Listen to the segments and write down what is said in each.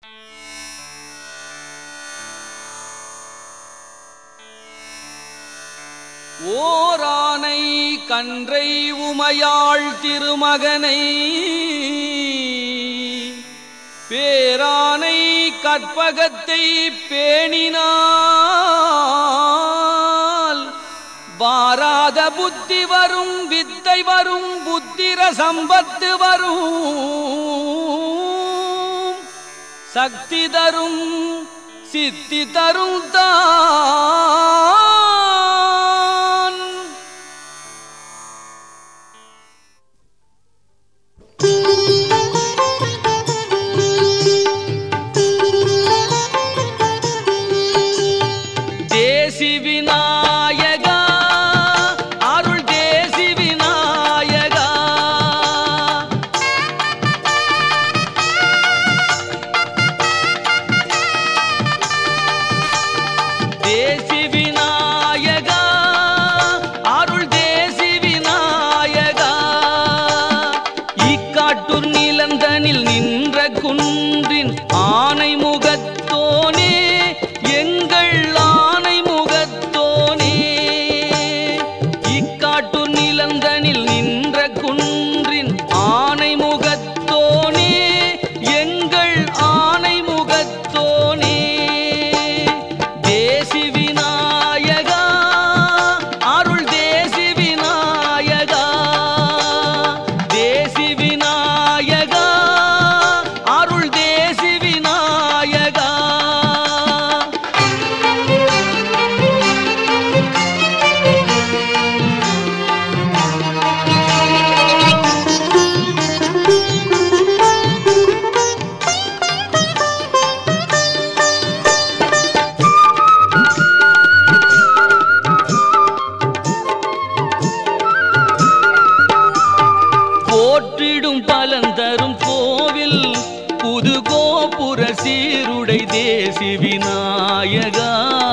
ஓரானை கன்றை உமையாள் திருமகனை பேரானை கற்பகத்தை பேணினால் வாராத புத்தி வரும் வித்தை வரும் புத்திர சம்பத்து வரும் சக்தி தரும் சித்தி தரும் தான் தேசி விநாயகா அருள் தேசி விநாயகா தேசி விநாயகா அருள் தேசி விநாயகா இக்காட்டூர் நிலந்தனில் நின்ற குன்றின் ஆனை முகத்தோனே எங்கள் ஆனை முகத்தோனே இக்காட்டூர் நிலந்தனில் நின்ற குன்றின் ஆனை முகத்தோனே எங்கள் ஆனை முகத்தோனே தேசி விநாயகா அருள் தேசி விநாயகா தேசி விநாயகா அருள் தேசி விநாயகா போற்றிடும் பலந்தரும் கோவில் புது கோபுர சீருடை தேசி விநாயகா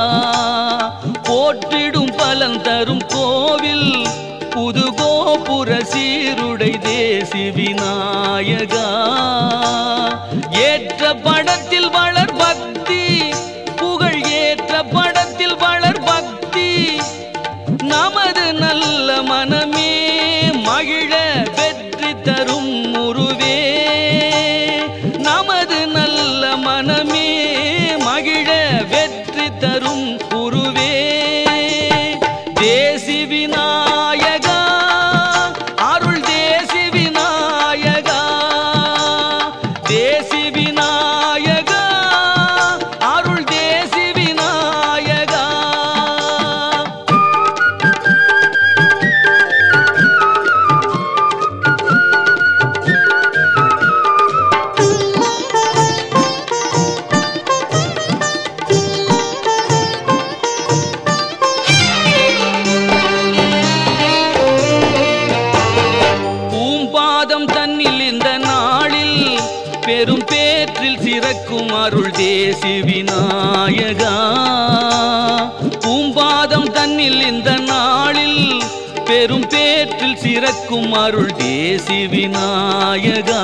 போற்றிடும் பலந்தரும் கோவில் புது கோபுர சீருடை தேசி விநாயகா ஏற்ற படத்தில் வளர் பக்தி புகழ் ஏற்ற படத்தில் வளர் பக்தி நமது நல்ல மனமே மகிழ வெற்றி தரும் உருவே நமது நல்ல மனமே மகிழ வெற்றி தரும் உருவே தேசி விநாயகா அருள் தேசி விநாயகா தேசி விநாயகா அருள் தேசி விநாயகா பூம்பாதம் தன்னில் இந்த நாளில் பெரும் பேற்றில் சிறக்கும் அருள் தேசி விநாயகா பூம்பாதம் தன்னில் இந்த நாளில் பெரும் பேற்றில் சிறக்கும் அருள் தேசி விநாயகா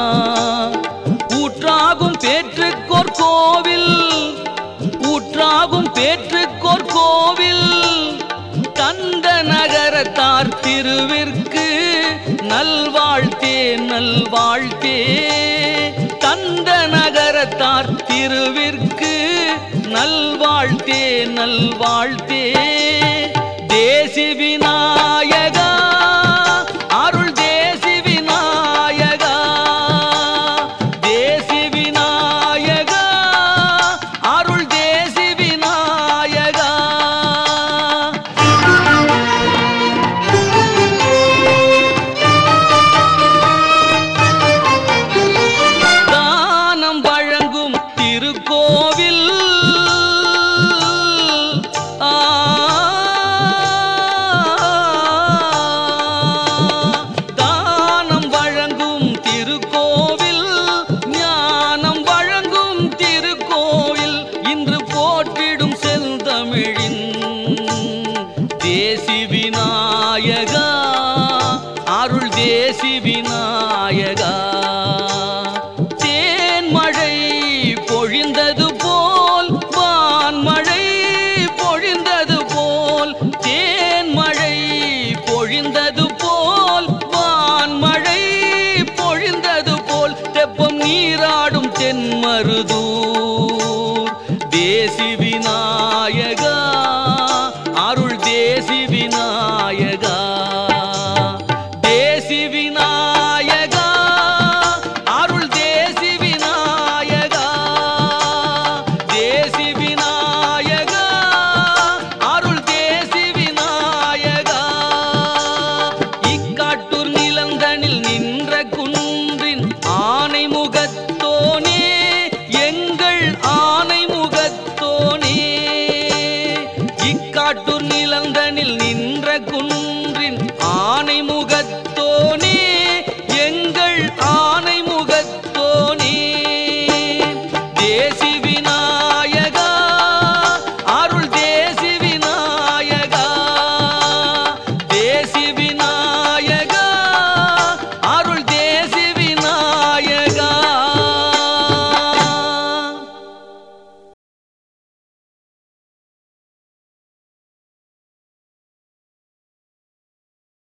ஊற்றாகும் பேற்றுக்கோர் கோவில் ஊற்றாகும் பேற்றுக்கோர் கோவில் தந்த நகரத்தார் திருவிற்கு நல்வாழ்த்தே நல்வாழ்த்தே தந்த நகரத்தார் திருவிற்கு நல்வாழ்த்தே நல்வாழ்த்தே தேசி விநாயகா அருள் தேசி விநாயகா தேசி விநாயகா அருள் தேசி விநாயகா தானம் வழங்கும் திருக்கோவில் ஆ தானம் வழங்கும் திருக்கோவில் ஞானம் வழங்கும் திருக்கோவில் இன்று போற்றிடும் செந்தமிழின் தேசி விநாயகா அருள் தேசி விநாயகா தேன்மழை ஒரு தூ